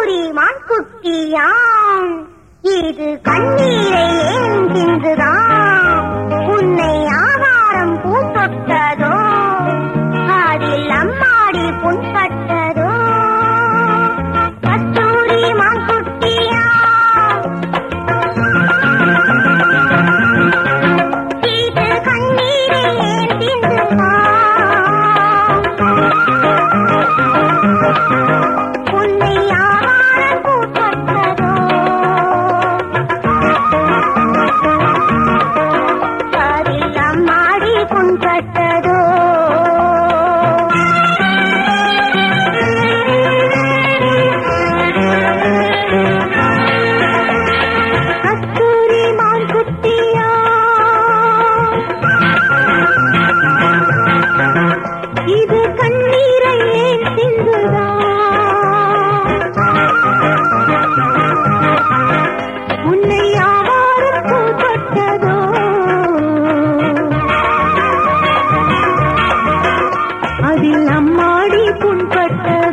கஸ்தூரி மான்குட்டியாம் இது கண்ணீரை ஏன் சிந்துதாம் உன்னை ஆவாரம் பூ தொட்டதோ அதில் அம்மாடி புண்பட்டதோ கஸ்தூரி மான்குட்டியாம் இது கண்ணீரை ஏன் சிந்துதாம் உன்னை யாரால் கூட்டத்ததோ அதில் அம்மாடி புண்பட்டதோ கஸ்தூரி மான் குட்டியா இது கண்ணீரை ஏன் சிந்துதா உன்னை யாரும் கூப்பட்டதோ அதில் அம்மாடி புண்பட்டதோ